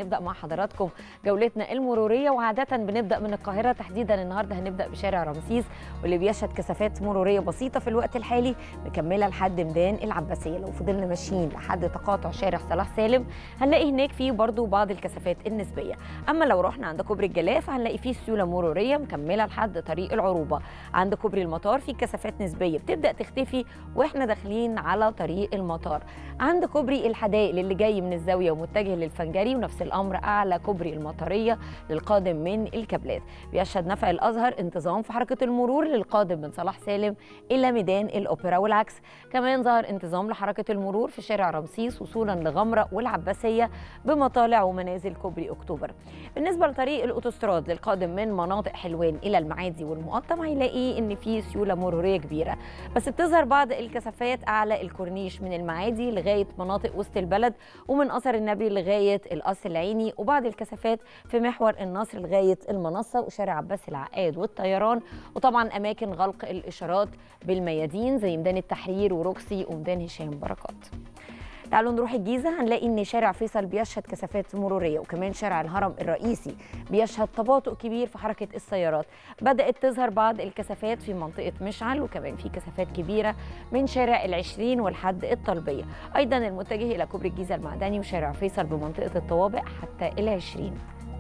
هنبدا مع حضراتكم جولتنا المروريه وعاده بنبدا من القاهره تحديدا النهارده هنبدا بشارع رمسيس واللي بيشهد كثافات مروريه بسيطه في الوقت الحالي مكمله لحد ميدان العباسيه لو فضلنا ماشيين لحد تقاطع شارع صلاح سالم هنلاقي هناك فيه برضو بعض الكثافات النسبيه اما لو رحنا عند كوبري الجلاف هنلاقي فيه سيوله مروريه مكمله لحد طريق العروبه عند كوبري المطار في كثافات نسبيه بتبدا تختفي واحنا داخلين على طريق المطار عند كوبري الحدائق اللي جاي من الزاويه ومتجه للفنجري ونفس الامر اعلى كوبري المطريه للقادم من الكابلات بيشهد نفق الازهر انتظام في حركه المرور للقادم من صلاح سالم الى ميدان الاوبرا والعكس كمان ظهر انتظام لحركه المرور في شارع رمسيس وصولا لغمره والعباسيه بمطالع ومنازل كوبري اكتوبر بالنسبه لطريق الاوتوستراد للقادم من مناطق حلوان الى المعادي والمقطم هيلاقي ان في سيوله مروريه كبيره بس بتظهر بعض الكثافات اعلى الكورنيش من المعادي لغايه مناطق وسط البلد ومن اثر النبي لغايه القصر العيني وبعض الكثافات في محور النصر لغايه المنصه وشارع عباس العقاد والطيران وطبعا اماكن غلق الاشارات بالميادين زي ميدان التحرير وروكسي وميدان هشام بركات تعالوا نروح الجيزه هنلاقي ان شارع فيصل بيشهد كثافات مروريه وكمان شارع الهرم الرئيسي بيشهد تباطؤ كبير في حركه السيارات بدات تظهر بعض الكثافات في منطقه مشعل وكمان في كثافات كبيره من شارع العشرين والحد الطلبيه ايضا المتجه الى كوبري الجيزه المعدني وشارع فيصل بمنطقه الطوابق حتى العشرين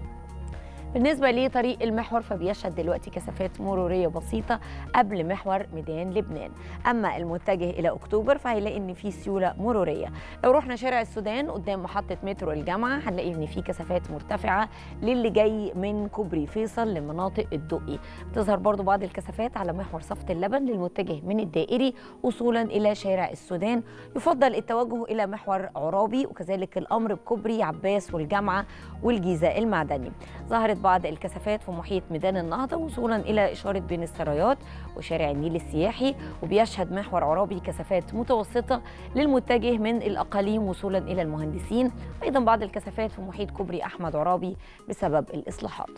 بالنسبة لطريق المحور فبيشهد دلوقتي كثافات مرورية بسيطة قبل محور ميدان لبنان أما المتجه إلى أكتوبر فهيلاقي إن في سيولة مرورية لو رحنا شارع السودان قدام محطة مترو الجامعة هنلاقي إن في كثافات مرتفعة للي جاي من كوبري فيصل لمناطق الدقي بتظهر برضو بعض الكثافات على محور صفة اللبن للمتجه من الدائري وصولا إلى شارع السودان يفضل التوجه إلى محور عرابي وكذلك الأمر بكوبري عباس والجامعة والجيزة المعدني ظهرت بعض الكثافات في محيط ميدان النهضة وصولا إلى إشارة بين السرايات وشارع النيل السياحي وبيشهد محور عرابي كثافات متوسطة للمتجه من الأقاليم وصولا إلى المهندسين أيضا بعض الكثافات في محيط كوبري أحمد عرابي بسبب الإصلاحات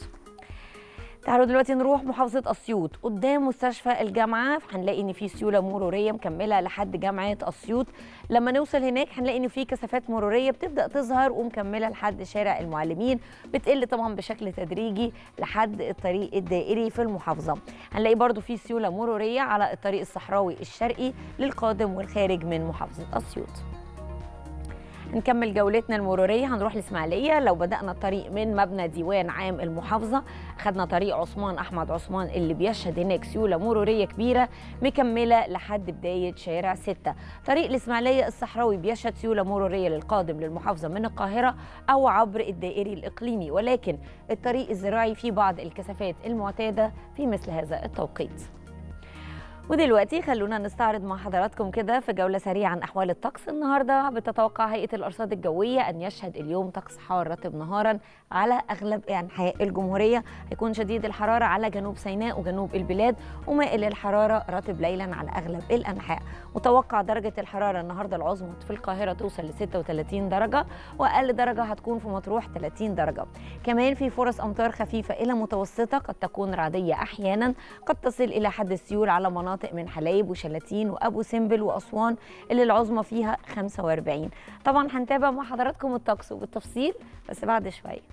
تعالوا دلوقتي نروح محافظة أسيوط قدام مستشفى الجامعة هنلاقي إن في سيولة مرورية مكملة لحد جامعة أسيوط لما نوصل هناك هنلاقي إن في كثافات مرورية بتبدأ تظهر ومكملة لحد شارع المعلمين بتقل طبعا بشكل تدريجي لحد الطريق الدائري في المحافظة هنلاقي برضو في سيولة مرورية على الطريق الصحراوي الشرقي للقادم والخارج من محافظة أسيوط نكمل جولتنا المرورية هنروح الإسماعيلية لو بدأنا الطريق من مبنى ديوان عام المحافظة خدنا طريق عثمان أحمد عثمان اللي بيشهد هناك سيولة مرورية كبيرة مكملة لحد بداية شارع 6 طريق الإسماعيلية الصحراوي بيشهد سيولة مرورية للقادم للمحافظة من القاهرة أو عبر الدائري الإقليمي ولكن الطريق الزراعي فيه بعض الكثافات المعتادة في مثل هذا التوقيت ودلوقتي خلونا نستعرض مع حضراتكم كده في جولة سريعة عن أحوال الطقس النهاردة بتتوقع هيئة الأرصاد الجوية أن يشهد اليوم طقس حار رطب نهارا على أغلب أنحاء الجمهورية هيكون شديد الحرارة على جنوب سيناء وجنوب البلاد ومائل الحرارة رطب ليلا على أغلب الأنحاء متوقع درجة الحرارة النهاردة العظمى في القاهرة توصل ل 36 درجة وأقل درجة هتكون في مطروح 30 درجة كمان في فرص أمطار خفيفة إلى متوسطة قد تكون رعدية أحيانا قد تصل إلى حد السيول على مناطق مناطق من حلايب وشلاتين وابو سمبل واسوان اللي العظمى فيها 45 طبعا هنتابع مع حضراتكم الطقس وبالتفصيل بس بعد شويه